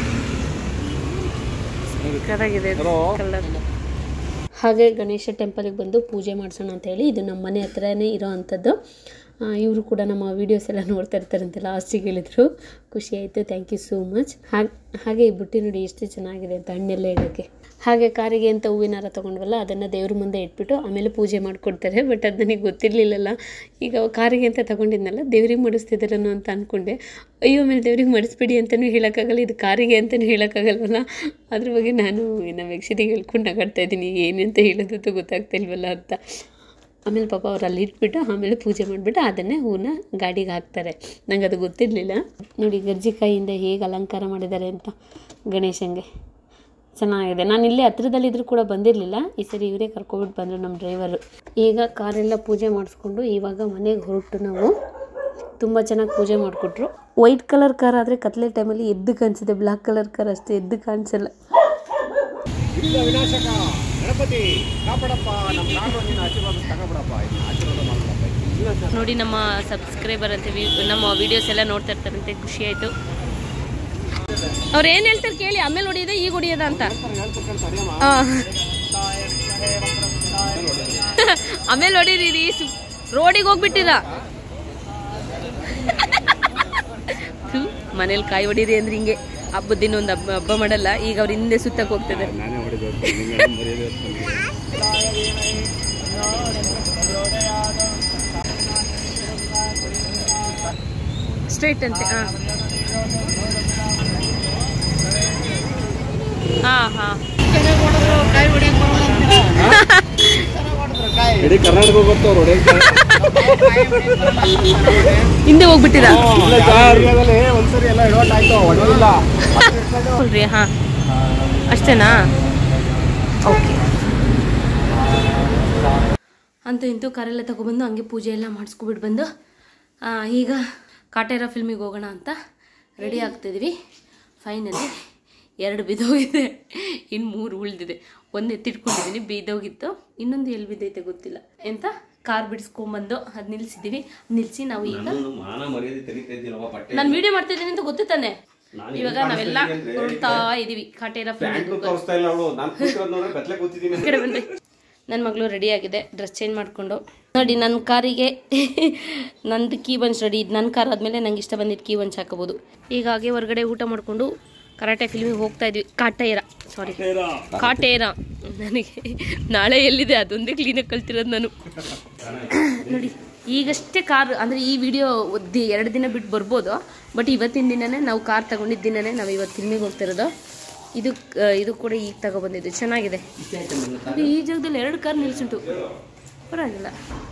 ಕರಾಗಿದೆ ಕಲರ್ ಹಾಗೆ ಗಣೇಶ ಟೆಂಪಲಿಗೆ ಬಂದು ಪೂಜೆ ಮಾಡಿಸೋಣ ಅಂತ ಹೇಳಿ ಇದು ನಮ್ಮ ಮನೆ ಹತ್ರನೇ ಇರೋ ಅಂಥದ್ದು ಇವರು ಕೂಡ ನಮ್ಮ ವೀಡಿಯೋಸ್ ಎಲ್ಲ ನೋಡ್ತಾ ಇರ್ತಾರಂತೆ ಲಾಸ್ಟಿಗೆ ಹೇಳಿದ್ರು ಖುಷಿ ಆಯಿತು ಥ್ಯಾಂಕ್ ಯು ಸೋ ಮಚ್ ಹಾಗೆ ಹಾಗೆ ಈ ಬುಟ್ಟಿ ನೋಡಿ ಎಷ್ಟು ಚೆನ್ನಾಗಿದೆ ಅಂತ ಹಣ್ಣೆಲ್ಲ ಇಡೋಕ್ಕೆ ಹಾಗೆ ಕಾರಿಗೆ ಅಂತ ಹೂವಿನ ಹಾರ ತೊಗೊಂಡ್ವಲ್ಲ ಅದನ್ನು ದೇವ್ರ ಮುಂದೆ ಇಟ್ಬಿಟ್ಟು ಆಮೇಲೆ ಪೂಜೆ ಮಾಡಿಕೊಡ್ತಾರೆ ಬಟ್ ಅದು ನನಗೆ ಗೊತ್ತಿರಲಿಲ್ಲಲ್ಲ ಈಗ ಕಾರಿಗೆ ಅಂತ ತಗೊಂಡಿದ್ನಲ್ಲ ದೇವ್ರಿಗೆ ಮಾಡಿಸ್ತಿದ್ದಾರನೋ ಅಂತ ಅಂದ್ಕೊಂಡೆ ಅಯ್ಯೋ ಆಮೇಲೆ ದೇವ್ರಿಗೆ ಮಾಡಿಸ್ಬಿಡಿ ಅಂತಲೂ ಹೇಳೋಕ್ಕಾಗಲ್ಲ ಇದು ಕಾರಿಗೆ ಅಂತಲೂ ಹೇಳೋಕ್ಕಾಗಲ್ವಲ್ಲ ಅದ್ರ ಬಗ್ಗೆ ನಾನು ನಮ್ಮ ಯಕ್ಷಿತಿಗೆ ಹೇಳ್ಕೊಂಡು ನಗಾಡ್ತಾ ಇದ್ದೀನಿ ಏನಂತ ಹೇಳೋದು ಗೊತ್ತಾಗ್ತಾ ಇಲ್ವಲ್ಲ ಅಂತ ಆಮೇಲೆ ಪಾಪ ಅವ್ರು ಅಲ್ಲಿ ಇಟ್ಬಿಟ್ಟು ಆಮೇಲೆ ಪೂಜೆ ಮಾಡಿಬಿಟ್ಟು ಅದನ್ನೇ ಹೂನ ಗಾಡಿಗೆ ಹಾಕ್ತಾರೆ ನಂಗೆ ಅದು ಗೊತ್ತಿರಲಿಲ್ಲ ನೋಡಿ ಗರ್ಜಿಕಾಯಿಂದ ಹೇಗೆ ಅಲಂಕಾರ ಮಾಡಿದ್ದಾರೆ ಅಂತ ಗಣೇಶಂಗೆ ಚೆನ್ನಾಗಿದೆ ನಾನು ಇಲ್ಲೇ ಹತ್ರದಲ್ಲಿದ್ದರೂ ಕೂಡ ಬಂದಿರಲಿಲ್ಲ ಈ ಸರಿ ಇವರೇ ಕರ್ಕೊಬಿಟ್ಟು ಬಂದರು ನಮ್ಮ ಡ್ರೈವರು ಈಗ ಕಾರೆಲ್ಲ ಪೂಜೆ ಮಾಡಿಸ್ಕೊಂಡು ಇವಾಗ ಮನೆಗೆ ಹೊರಟು ನಾವು ತುಂಬ ಚೆನ್ನಾಗಿ ಪೂಜೆ ಮಾಡಿಕೊಟ್ರು ವೈಟ್ ಕಲರ್ ಕಾರ್ ಆದರೆ ಕತ್ಲೆ ಟೈಮಲ್ಲಿ ಎದ್ದು ಕಾಣಿಸುತ್ತೆ ಬ್ಲ್ಯಾಕ್ ಕಲರ್ ಕಾರ್ ಅಷ್ಟೇ ಎದ್ದು ಕಾಣಿಸಲ್ಲ ಇಲ್ಲ ವಿನಾಶಕ ಗಣಪತಿ ಕಾಪಾಡಪ್ಪ ನಮ್ಮ ಕಾರು ನಿನ್ನ ಆಶೀರ್ವಾದ ತಗೊಬಿಡಪ್ಪ ಆಶೀರ್ವಾದ ಮಾಡಪ್ಪ ನೋಡಿ ನಮ್ಮ ಸಬ್ಸ್ಕ್ರೈಬರ್ ಅಂತ ವಿ- ನಮ್ಮ ವಿಡಿಯೋಸ್ ಎಲ್ಲ ನೋಡ್ತಾ ಇರ್ತಾರಂತೆ ಖುಷಿ ಆಯಿತು ಅವ್ರು ಏನು ಹೇಳ್ತಾರೆ ಕೇಳಿ ಆಮೇಲೆ ಹೊಡಿಯೋದ ಈಗ ಹೊಡಿಯೋದ ಅಂತ ಆ. ಆಮೇಲೆ ಹೊಡೀರಿ ರೋಡಿಗೆ ಹೋಗ್ಬಿಟ್ಟಿರ ಮನೇಲಿ ಕಾಯಿ ಹೊಡೀರಿ ಅಂದ್ರೆ ಹಿಂಗೆ ಹಬ್ಬದ ದಿನ ಒಂದು ಹಬ್ಬ ಹಬ್ಬ ಮಾಡಲ್ಲ ಈಗ ಅವ್ರ ಹಿಂದೆ ಸುತ್ತಕ್ಕೆ ಹೋಗ್ತಿದ್ದಾರೆ ನಾನೇ ಹೊಡಿಬೇಕು ಮರ್ಯಾದೆ ಸ್ಟ್ರೈಟ್ ಅಂತೆ ಹಾಂ ಹಾಂ ಹಾಂ ಇಡೀ ಕರ್ನಾಟಕ ಗೊತ್ತವ್ರು ಹೊಡೆಯಕ್ಕೆ ಹಿಂದೆ ಹೋಗ್ಬಿಟ್ಟಿರ ಒಂದ್ಸರಿ ಎಲ್ಲ ಎಡವಟ್ ಆಯ್ತು ಹೊಡೆದಿಲ್ಲ ರೀ ಹಾಂ ಅಷ್ಟೇನಾ ಓಕೆ ಅಂತೂ ಇಂತೂ ಕಾರೆಲ್ಲ ತಗೊಬಂದು ಹಂಗೆ ಪೂಜೆ ಎಲ್ಲ ಮಾಡಿಸ್ಕೊಬಿಟ್ಟು ಬಂದು ಆ, ಈಗ ಕಾಟೇರ ಫಿಲ್ಮಿಗೆ ಹೋಗೋಣ ಅಂತ ರೆಡಿ ಆಗ್ತಿದ್ವಿ ಫೈನಲಿ ಎರಡು ಬಿದ್ದೋಗಿದೆ ಇನ್ನು ಮೂರು ಉಳಿದಿದೆ ಒಂದು ಎತ್ತಿಟ್ಕೊಂಡಿದ್ದೀನಿ ಬಿದ್ದೋಗಿತ್ತು ಇನ್ನೊಂದು ಎಲ್ಲಿ ಬಿದ್ದೈತೆ ಗೊತ್ತಿಲ್ಲ ಎಂತ ಕಾರ್ ಬಿಡಿಸ್ಕೊಂಬಂದು ಅದು ನಿಲ್ಸಿದ್ದೀವಿ ನಿಲ್ಲಿಸಿ ನಾವು ಈಗ ಮಾನ ಮರ್ಯಾದೆ ತೆಗಿತಾ ಇದ್ದೀರವ್ವ ಬಟ್ಟೆ ನಾನು ವಿಡಿಯೋ ಮಾಡ್ತಿದ್ದೀನಿ ಅಂತ ಗೊತ್ತು ತಾನೆ ಇವಾಗ ನಾವೆಲ್ಲ ಹೊರಡ್ತಾ ಇದೀವಿ ಕಾಟೇರ ಫಿಲ್ಮಿಗೆ ಪ್ಯಾಂಟ್ ತೋರಿಸ್ತಾ ಇಲ್ಲ ಅವಳು ನಾನು ಕೂತಿರೋದು ನೋಡ್ರೆ ಕತ್ಲೆ ಕೂತಿದ್ದೀನಿ ಈ ಕಡೆ ಬನ್ರಿ ನನ್ನ ಮಗಳು ರೆಡಿ ಆಗಿದೆ ಡ್ರೆಸ್ ಚೇಂಜ್ ಮಾಡಿಕೊಂಡು ನೋಡಿ ನನ್ನ ಕಾರಿಗೆ ನಂದು ಕೀ ಬಂಚ್ ರೆಡಿ ಇದು ನನ್ನ ಕಾರ್ ಆದಮೇಲೆ ನಂಗೆ ಇಷ್ಟ ಬಂದಿದ್ದು ಕೀ ಬಂಚ್ ಹಾಕೋಬೋದು ಈಗ ಹಾಗೆ ಹೊರಗಡೆ ಊಟ ಮಾಡಿಕೊಂಡು ಕರಾಟೆ ಫಿಲ್ಮಿಗೆ ಹೋಗ್ತಾ ಇದ್ವಿ ಕಾಟೇರ ಸಾರಿ ಕಾಟೇರ ನನಗೆ ನಾಳೆ ಎಲ್ಲಿದೆ ಅದೊಂದೇ ಕ್ಲೀನಾಗಿ ಕಲ್ತಿರೋದು ನಾನು ನೋಡಿ ಈಗಷ್ಟೇ ಕಾರ್ ಅಂದರೆ ಈ ವಿಡಿಯೋ ಒದ್ದಿ ಎರಡು ದಿನ ಬಿಟ್ಟು ಬರ್ಬೋದು ಬಟ್ ಇವತ್ತಿನ ದಿನನೇ ನಾವು ಕಾರ್ ತಗೊಂಡಿದ್ದ ದಿನನೇ ನಾವು ಇವತ್ತು ಫಿಲ್ಮಿಗೆ ಹೋಗ್ತಿರೋದು ಇದು ಆ, ಇದು ಕೂಡ ಈಗ ತಗೊಬಂದಿದ್ದು ಚೆನ್ನಾಗಿದೆ ಇದು ಈ ಜಾಗದಲ್ಲಿ ಎರಡು ಕಾರ್ ನಿಲ್ಸುಂಟು ಪರವಾಗಿಲ್ಲ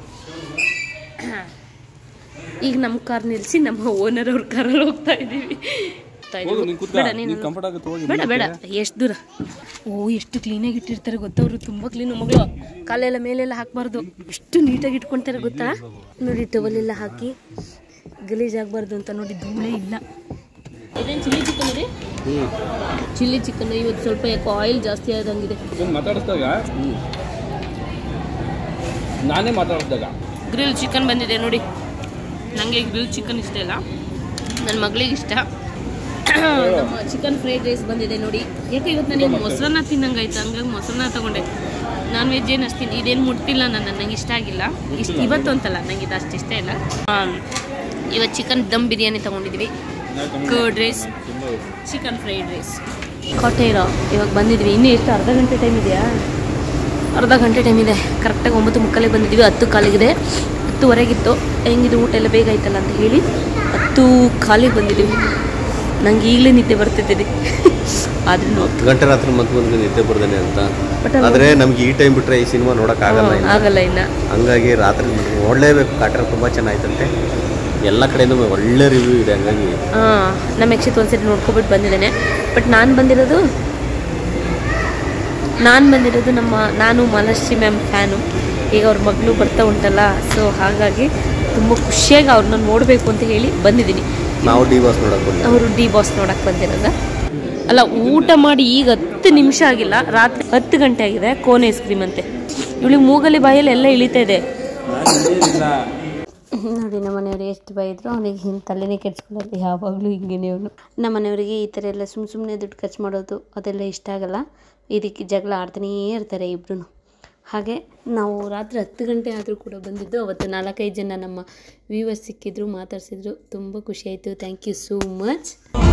ಈಗ ನಮ್ಮ ಕಾರ್ ನಿಲ್ಲಿಸಿ ನಮ್ಮ ಓನರ್ ಅವ್ರ ಕಾರಲ್ಲಿ ಹೋಗ್ತಾ ಇದ್ದೀವಿ ಹೋಗ್ತಾ ಇದೀವಿ. ಬೇಡ ನೀನು ಬೇಡ ಬೇಡ ಎಷ್ಟು ದೂರ ಓ ಎಷ್ಟು ಕ್ಲೀನಾಗಿ ಇಟ್ಟಿರ್ತಾರೆ ಗೊತ್ತಾ ಅವರು ತುಂಬ ಕ್ಲೀನು ಮಗಳು ಕಾಲೆಲ್ಲ ಮೇಲೆಲ್ಲ ಹಾಕಬಾರ್ದು ಎಷ್ಟು ನೀಟಾಗಿ ಇಟ್ಕೊಳ್ತಾರೆ ಗೊತ್ತಾ ನೋಡಿ ಟವಲ್ ಎಲ್ಲ ಹಾಕಿ ಗಲೀಜಾಗಬಾರ್ದು ಅಂತ ನೋಡಿ ಧೂಳೇ ಇಲ್ಲ ಇದೇನು ಚಿಲ್ಲಿ ಚಿಕನ್ ಇದೆ ಚಿಲ್ಲಿ ಚಿಕನ್ ಇವತ್ತು ಸ್ವಲ್ಪ ಯಾಕೋ ಆಯಿಲ್ ಜಾಸ್ತಿ ಆದಂಗಿದೆ ಮಾತಾಡಿಸಿದಾಗ ನಾನೇ ಮಾತಾಡಿಸಿದಾಗ ಗ್ರಿಲ್ ಚಿಕನ್ ಬಂದಿದೆ ನೋಡಿ ನನಗೆ ಗ್ರಿಲ್ ಚಿಕನ್ ಇಷ್ಟ ಇಲ್ಲ ನನ್ನ ಮಗಳಿಗೆ ಇಷ್ಟ ನಮ್ಮ ಚಿಕನ್ ಫ್ರೈಡ್ ರೈಸ್ ಬಂದಿದೆ ನೋಡಿ ಯಾಕೆ ಇವತ್ತು ನನಗೆ ಮೊಸರನ್ನ ತಿನ್ನಂಗಾಯ್ತು ಹಂಗಾಗಿ ಮೊಸರನ್ನ ತಗೊಂಡೆ ನಾನ್ ವೆಜ್ ಏನು ಅಷ್ಟು ಇದೇನು ಮುಟ್ತಿಲ್ಲ ನನ್ನ ನಂಗೆ ಇಷ್ಟ ಆಗಿಲ್ಲ ಇಷ್ಟ ಇವತ್ತು ಅಂತಲ್ಲ ನಂಗೆ ಇದು ಅಷ್ಟು ಇಷ್ಟ ಇಲ್ಲ ಆಮ್, ಇವತ್ತು ಚಿಕನ್ ದಮ್ ಬಿರಿಯಾನಿ ತೊಗೊಂಡಿದ್ವಿ curd rice chicken fried rice ಕೊಟ್ಟೇರೋ ಇವಾಗ ಬಂದಿದ್ವಿ ಇನ್ನೂ ಎಷ್ಟು ಅರ್ಧ ಗಂಟೆ ಟೈಮ್ ಇದೆಯಾ ಅರ್ಧ ಗಂಟೆ ಟೈಮ್ ಇದೆ ಕರೆಕ್ಟಾಗಿ ಒಂಬತ್ತು ಮುಕ್ಕಲ್ಲೇ ಬಂದಿದ್ವಿ ಹತ್ತು ಕಾಲಿಗಿದೆ ಹತ್ತುವರೆಗಿತ್ತು ಹೆಂಗಿದು ಊಟ ಎಲ್ಲ ಬೇಗ ಆಯ್ತಲ್ಲ ಅಂತ ಹೇಳಿ ಹತ್ತು ಕಾಲಿಗೆ ಬಂದಿದ್ದೀವಿ ನಂಗೆ ಈಗಲೇ ನಿದ್ದೆ ಬರ್ತಿದ್ದೀನಿ ಆದ್ರೂ ಹತ್ತು ಗಂಟೆ ರಾತ್ರಿ ಮತ್ತೆ ಬಂದು ನಿದ್ದೆ ಬರ್ದೇನೆ ಅಂತ ಬಟ್ ಅದು- ಆದ್ರೆ ನಮ್ಗೆ ಈ ಟೈಮ್ ಬಿಟ್ರೆ ಈ ಸಿನಿಮಾ ನೋಡಕ್ ಆಗಲ್ಲ ಇನ್ನು. ಆಗಲ್ಲ ಇನ್ನು ಹಂಗಾಗಿ ರಾತ್ರಿ ನೋಡ್ಲೇಬೇಕು ಕಾಟರ್ ತುಂಬಾ ಚೆನ್ನಾಯ್ತಂತೆ ಎಲ್ಲ ಕಡೆನೂ ಒಳ್ಳೆ ರಿವ್ಯೂ ಇದೆ ಹಂಗಾಗಿ ಹಾಂ ನಮ್ಮ ಯಕ್ಷಿತ್ ಒಂದ್ಸರಿ ನೋಡ್ಕೊಬಿಟ್ಟು ಬಂದಿದ್ದೇನೆ ಬಟ್ ನಾನು ಬಂದಿರೋದು ನಾನು ಬಂದಿರೋದು ನಮ್ಮ ನಾನು ಮಾಲಶ್ರೀ ಮ್ಯಾಮ್ ಫ್ಯಾನು ಈಗ ಅವ್ರ ಮಗಳು ಬರ್ತಾ ಉಂಟಲ್ಲ ಸೊ ಹಾಗಾಗಿ ತುಂಬ ಖುಷಿಯಾಗಿ ಅವ್ರನ್ನ ನೋಡಬೇಕು ಅಂತ ಹೇಳಿ ಬಂದಿದ್ದೀನಿ ನಾವು ಡಿ ಬಾಸ್ ನೋಡಕ್ ಬಂದ್ವಿ ಅವರು ಡಿ ಬಾಸ್ ನೋಡಕ್ ಬಂದಿರೋದ ಅಲ್ಲ ಊಟ ಮಾಡಿ ಈಗ ಹತ್ತು ನಿಮಿಷ ಆಗಿಲ್ಲ ರಾತ್ರಿ ಹತ್ತು ಗಂಟೆ ಆಗಿದೆ ಕೋನ್ ಐಸ್ ಕ್ರೀಮ್ ಅಂತೆ ಇವಳಿಗೆ ಮೂಗಲಿ ಬಾಯಲ್ಲಿ ಎಲ್ಲ ಇಳಿತಾ ಇದೆ ನೋಡಿ ನಮ್ಮ ಮನೆಯವರು ಎಷ್ಟು ಬೈದ್ರು ಅವನಿಗೆ ಹಿಂಗೆ ತಲೆನೇ ಕೆಡ್ಸ್ಕೊಳ್ಳೋದು ಯಾವಾಗಲೂ ಹಿಂಗೇನೆ ಅವನು ನಮ್ಮ ಮನೆಯವರಿಗೆ ಈ ಥರ ಎಲ್ಲ ಸುಮ್ಮ ಸುಮ್ಮನೆ ದುಡ್ಡು ಖರ್ಚು ಮಾಡೋದು ಅದೆಲ್ಲ ಇಷ್ಟ ಆಗಲ್ಲ ಇದಕ್ಕೆ ಜಗಳ ಆಡ್ತಾನೇ ಇರ್ತಾರೆ ಇಬ್ರು ಹಾಗೆ ನಾವು ರಾತ್ರಿ ಹತ್ತು ಗಂಟೆ ಆದರೂ ಕೂಡ ಬಂದಿದ್ದು ಅವತ್ತು ನಾಲ್ಕೈದು ಜನ ನಮ್ಮ ವ್ಯೂವರ್ಸ್ ಸಿಕ್ಕಿದ್ರು ಮಾತಾಡ್ಸಿದ್ರು ತುಂಬ ಖುಷಿ ಆಯಿತು ಥ್ಯಾಂಕ್ ಯು ಸೋ ಮಚ್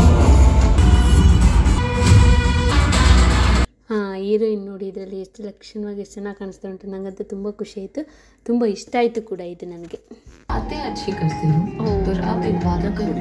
ಹಾಂ ಹೀರೋಯಿನ್ ನೋಡಿ ಇದರಲ್ಲಿ ಎಷ್ಟು ಲಕ್ಷಣವಾಗಿ ಎಷ್ಟು ಚೆನ್ನಾಗಿ ಕಾಣಿಸ್ತಾ ಉಂಟು ನನಗಂತೂ ತುಂಬ ಖುಷಿ ಆಯಿತು ತುಂಬ ಇಷ್ಟ ಆಯಿತು ಕೂಡ ಇದು ನನಗೆ बातें अच्छी करती हूँ पर अब एक वादा करूँ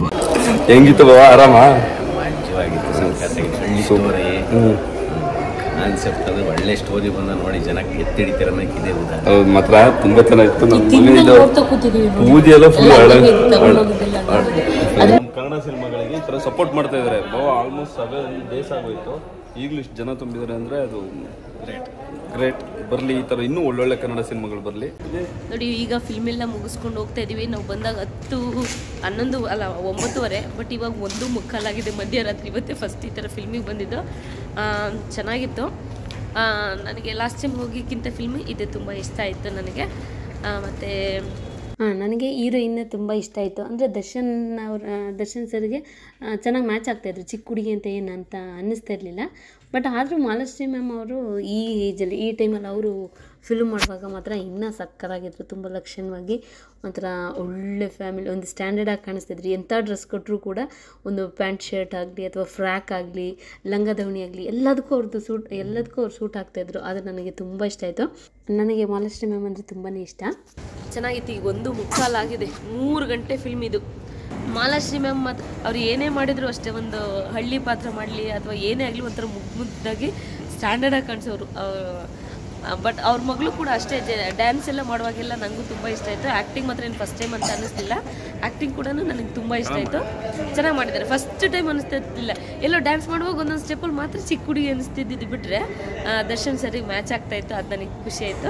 ಹೆಂಗಿತ್ತು ಬಾವ ಆರಾಮ ಕಾನ್ಸೆಪ್ಟ್ ಅದು ಒಳ್ಳೆ ಸ್ಟೋರಿ ಬಂದ ನೋಡಿ ಜನಕ್ಕೆ ಎತ್ತಿಡಿತಿರ ಇದೆ ಉದಾಹರಣೆ ಅದು ಮಾತ್ರ ತುಂಬಾ ಚೆನ್ನಾಗಿತ್ತು ನಮ್ಮ ತಿಂದ ಮಗನಿಂದ ನೋಡ್ತಾ ಕೂತಿದೀವಿ ನೋಡಿ. ಪೂಜೆ ಎಲ್ಲ ಫುಲ್ ಎಲ್ಲ ಹಳೆ ನಮಗೆ ತಗೊಂಡೋಗಿದ್ದಿಲ್ಲ ನಮ್ಮ ಕನ್ನಡ ಸಿನಿಮಾಗಳಿಗೆ ಈ ಥರ ಸಪೋರ್ಟ್ ಮಾಡ್ತಾ ಇದ್ದಾರೆ ಬಾವ ಆಲ್ಮೋಸ್ಟ್ ಸೆವೆನ್ ಡೇಸ್ ಆಗೋಯ್ತು ಈಗಲೂ ಇಷ್ಟು ಜನ ತುಂಬಿದ್ದಾರೆ ಅಂದರೆ ಅದು ಗ್ರೇಟ್ ಗ್ರೇಟ್ ಬರಲಿ ಈ ಥರ ಇನ್ನೂ ಒಳ್ಳೊಳ್ಳೆ ಕನ್ನಡ ಸಿನಿಮಾಗಳು ಬರಲಿ ನೋಡಿ ಈಗ ಫಿಲ್ಮ್ ಎಲ್ಲ ಮುಗಿಸ್ಕೊಂಡು ಹೋಗ್ತಾ ಇದೀವಿ ನಾವು ಬಂದಾಗ ಹತ್ತು ಹನ್ನೊಂದು ಅಲ್ಲ ಒಂಬತ್ತುವರೆ ಬಟ್ ಇವಾಗ ಒಂದು ಮುಕ್ಕಾಲಾಗಿದೆ ಮಧ್ಯರಾತ್ರಿ ಇವತ್ತೇ ಫಸ್ಟ್ ಈ ಥರ ಫಿಲ್ಮಿಗೆ ಬಂದಿದ್ದು ಆ, ಚೆನ್ನಾಗಿತ್ತು ಆ, ನನಗೆ ಲಾಸ್ಟ್ ಟೈಮ್ ಹೋಗಿಕ್ಕಿಂತ ಫಿಲ್ಮ್ ಇದೆ ತುಂಬ ಇಷ್ಟ ಆಯಿತು ನನಗೆ ಆ, ಮತ್ತೆ ಹಾಂ ನನಗೆ ಹೀರೋಯಿನ್ ತುಂಬ ಇಷ್ಟ ಆಯಿತು ಅಂದರೆ ದರ್ಶನ್ ಅವ್ರ ದರ್ಶನ್ ಸರ್ಗೆ ಚೆನ್ನಾಗಿ ಮ್ಯಾಚ್ ಆಗ್ತಾಯಿದ್ರು ಚಿಕ್ಕ ಹುಡುಗಿ ಅಂತ ಏನು ಅಂತ ಅನ್ನಿಸ್ತಾ ಇರಲಿಲ್ಲ ಬಟ್ ಆದರೂ ಮಾಲಾಶ್ರೀ ಮ್ಯಾಮ್ ಅವರು ಈ ಏಜಲ್ಲಿ ಈ ಟೈಮಲ್ಲಿ ಅವರು ಫಿಲ್ಮ್ ಮಾಡುವಾಗ ಮಾತ್ರ ಇನ್ನೂ ಸಕ್ಕತ್ತಾಗಿದ್ರು ತುಂಬ ಲಕ್ಷಣವಾಗಿ ಒಂಥರ ಒಳ್ಳೆ ಫ್ಯಾಮಿಲಿ ಒಂದು ಸ್ಟ್ಯಾಂಡರ್ಡಾಗಿ ಕಾಣಿಸ್ತಿದ್ರು ಎಂಥ ಡ್ರೆಸ್ ಕೊಟ್ಟರು ಕೂಡ ಒಂದು ಪ್ಯಾಂಟ್ ಶರ್ಟ್ ಆಗಲಿ ಅಥವಾ ಫ್ರ್ಯಾಕ್ ಆಗಲಿ ಲಂಗ ದಾವಣಿ ಆಗಲಿ ಎಲ್ಲದಕ್ಕೂ ಅವ್ರದ್ದು ಸೂಟ್ ಎಲ್ಲದಕ್ಕೂ ಅವ್ರು ಸೂಟ್ ಆಗ್ತಾಯಿದ್ರು ಅದು ನನಗೆ ತುಂಬ ಇಷ್ಟ ಆಯಿತು ನನಗೆ ಮಾಲಾಶ್ರೀ ಮ್ಯಾಮ್ ಅಂದರೆ ತುಂಬಾ ಇಷ್ಟ ಚೆನ್ನಾಗಿತ್ತು ಈಗ ಒಂದು ಮುಕ್ಕಾಲಾಗಿದೆ ಮೂರು ಗಂಟೆ ಫಿಲ್ಮ್ ಇದು ಮಾಲಾಶ್ರೀ ಮ್ಯಾಮ್ ಮತ್ತು ಅವ್ರು ಏನೇ ಮಾಡಿದ್ರು ಅಷ್ಟೇ ಒಂದು ಹಳ್ಳಿ ಪಾತ್ರ ಮಾಡಲಿ ಅಥವಾ ಏನೇ ಆಗಲಿ ಒಂಥರ ಮುದ್ದು ಮುದ್ದಾಗಿ ಸ್ಟ್ಯಾಂಡರ್ಡಾಗಿ ಕಾಣಿಸೋರು ಬಟ್ ಅವ್ರ ಮಗಳು ಕೂಡ ಅಷ್ಟೇ ಡ್ಯಾನ್ಸ್ ಎಲ್ಲ ಮಾಡುವಾಗೆಲ್ಲ ನನಗೂ ತುಂಬ ಇಷ್ಟ ಆಯಿತು ಆ್ಯಕ್ಟಿಂಗ್ ಮಾತ್ರ ಏನು ಫಸ್ಟ್ ಟೈಮ್ ಅಂತ ಅನ್ನಿಸ್ತಿಲ್ಲ ಆ್ಯಕ್ಟಿಂಗ್ ಕೂಡ ನನಗೆ ತುಂಬ ಇಷ್ಟ ಆಯಿತು ಚೆನ್ನಾಗಿ ಮಾಡಿದ್ದಾರೆ ಫಸ್ಟ್ ಟೈಮ್ ಅನಿಸ್ತಿರ್ಲಿಲ್ಲ ಎಲ್ಲೋ ಡ್ಯಾನ್ಸ್ ಮಾಡುವಾಗ ಒಂದೊಂದು ಸ್ಟೆಪ್ಪಲ್ಲಿ ಮಾತ್ರ ಚಿಕ್ಕ ಹುಡುಗಿ ಅನಿಸ್ತಿದ್ದು ಬಿಟ್ಟರೆ ದರ್ಶನ್ ಸರಿಗೆ ಮ್ಯಾಚ್ ಆಗ್ತಾಯಿತ್ತು ಅದು ನನಗೆ ಖುಷಿ ಆಯಿತು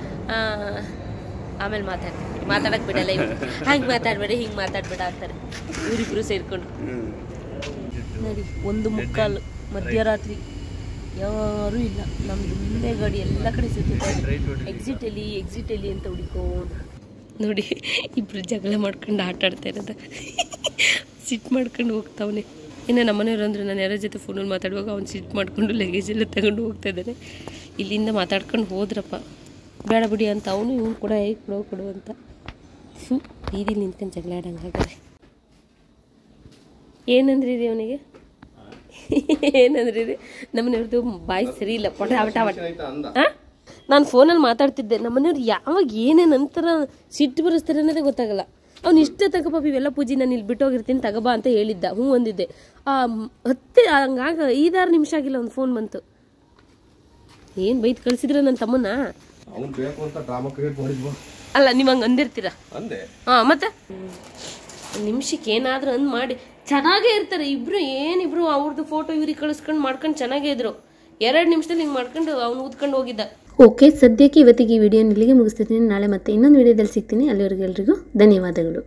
ಆಮೇಲೆ ಮಾತಾಡ್ತೀನಿ ಮಾತಾಡಕ್ ಬಿಡಲ್ಲ ಇವ್ರು ಹಂಗೆ ಮಾತಾಡ್ಬೇಡಿ ಹಿಂಗೆ ಮಾತಾಡ್ಬೇಡ ಅಂತಾರೆ ಇವರಿಬ್ರು ಸೇರ್ಕೊಂಡು ನೋಡಿ ಒಂದು ಮುಕ್ಕಾಲು ಮಧ್ಯರಾತ್ರಿ ಯಾರೂ ಇಲ್ಲ ನಮ್ದು ಮುಂದೆ ಗಾಡಿ ಎಲ್ಲ ಕಡೆ ಸುತ್ತಿದ್ದಾರೆ ಎಕ್ಸಿಟ್ ಎಲ್ಲಿ ಎಕ್ಸಿಟ್ ಎಲ್ಲಿ ಅಂತ ಹುಡುಕೊಂಡು ನೋಡಿ ಇಬ್ರು ಜಗಳ ಮಾಡ್ಕೊಂಡು ಆಟ ಆಡ್ತಾ ಇರೋದು ಸಿಟ್ ಮಾಡ್ಕೊಂಡು ಹೋಗ್ತಾವನೆ ಇನ್ನು ನಮ್ಮನೆಯವ್ರು ಅಂದ್ರೆ ನಾನು ಯಾರ ಜೊತೆ ಫೋನಲ್ಲಿ ಮಾತಾಡುವಾಗ ಅವ್ನು ಸಿಟ್ ಮಾಡ್ಕೊಂಡು ಲಗೇಜ್ ಎಲ್ಲ ತಗೊಂಡು ಹೋಗ್ತಾ ಇದ್ದಾನೆ ಇಲ್ಲಿಂದ ಮಾತಾಡ್ಕೊಂಡು ಹೋದ್ರಪ್ಪ ಬೇಡ ಬಿಡಿ ಅಂತ ಅವನು ಇವ್ನು ಕೂಡ ಹೇಗೆ ಕೊಡು ಕೊಡು ಅಂತ ಹ್ಞೂ ಬೀದಿಲಿ ನಿಂತ್ಕೊಂಡು ಜಗಳ ಆಡಂಗಾಗದೆ ಏನಂದ್ರಿ ರೀ ಅವನಿಗೆ ಏನಂದ್ರಿ ರೀ ನಮ್ಮನೆಯವ್ರದ್ದು ಬಾಯಿ ಸರಿ ಇಲ್ಲ ಪಟ ಪಟ ಪಟ ನಾನು ಫೋನಲ್ಲಿ ಮಾತಾಡ್ತಿದ್ದೆ ನಮ್ಮನೆಯವ್ರು ಯಾವಾಗ ಏನೇನು ಅಂತಾರ ಸಿಟ್ಟು ಬರೆಸ್ತಾರೆ ಅನ್ನೋದೇ ಗೊತ್ತಾಗಲ್ಲ ಅವ್ನು ಇಷ್ಟ ತನಕ ಪಾಪ ಇವೆಲ್ಲ ಪೂಜೆ ನಾನು ಇಲ್ಲಿ ಬಿಟ್ಟೋಗಿರ್ತೀನಿ ತಗೋಬಾ ಅಂತ ಹೇಳಿದ್ದ ಹ್ಞೂ ಅಂದಿದ್ದೆ ಆ ಮ್- ಹತ್ತೆ ಹಂಗಾಗ ಐದಾರು ನಿಮಿಷ ಆಗಿಲ್ಲ ಒಂದು ಫೋನ್ ಬಂತು ಏನು ಬೈದು ಕಳಿಸಿದ್ರ ನನ್ನ ತಮ್ಮನ್ನ ಅವ್ನು ಬೇಕು ಅಂತ ಡ್ರಾಮಾ ಕ್ರಿಯೇಟ್ ಮಾಡಿದ್ವು ಅಲ್ಲ ನೀವು ಹಂಗೆ ಅಂದಿರ್ತೀರಾ ಅಂದೆ ಹಾಂ ಮತ್ತೆ ಒಂದ್ ನಿಮಿಷಕ್ಕೆ ಏನಾದರೂ ಅಂದ್ ಮಾಡಿ ಚೆನ್ನಾಗೇ ಇರ್ತಾರೆ ಇಬ್ರು ಏನಿಬ್ರು ಅವ್ರದ್ದು ಫೋಟೋ ಇವ್ರಿಗೆ ಕಳಿಸ್ಕೊಂಡು ಮಾಡ್ಕೊಂಡು ಚೆನ್ನಾಗೇ ಇದ್ರು ಎರಡು ನಿಮಿಷದಲ್ಲಿ ಹಿಂಗೆ ಮಾಡ್ಕೊಂಡು ಅವ್ನು ಊದ್ಕೊಂಡು ಹೋಗಿದ್ದ ಓಕೆ ಸದ್ಯಕ್ಕೆ ಇವತ್ತಿಗೆ ಈ ವಿಡಿಯೋನ ಇಲ್ಲಿಗೆ ಮುಗಿಸ್ತಿದ್ದೀನಿ ನಾಳೆ ಮತ್ತೆ ಇನ್ನೊಂದು ವಿಡಿಯೋದಲ್ಲಿ ಸಿಗ್ತೀನಿ ಅಲ್ಲಿವರೆಗೆ ಎಲ್ರಿಗೂ ಧನ್ಯವಾದಗಳು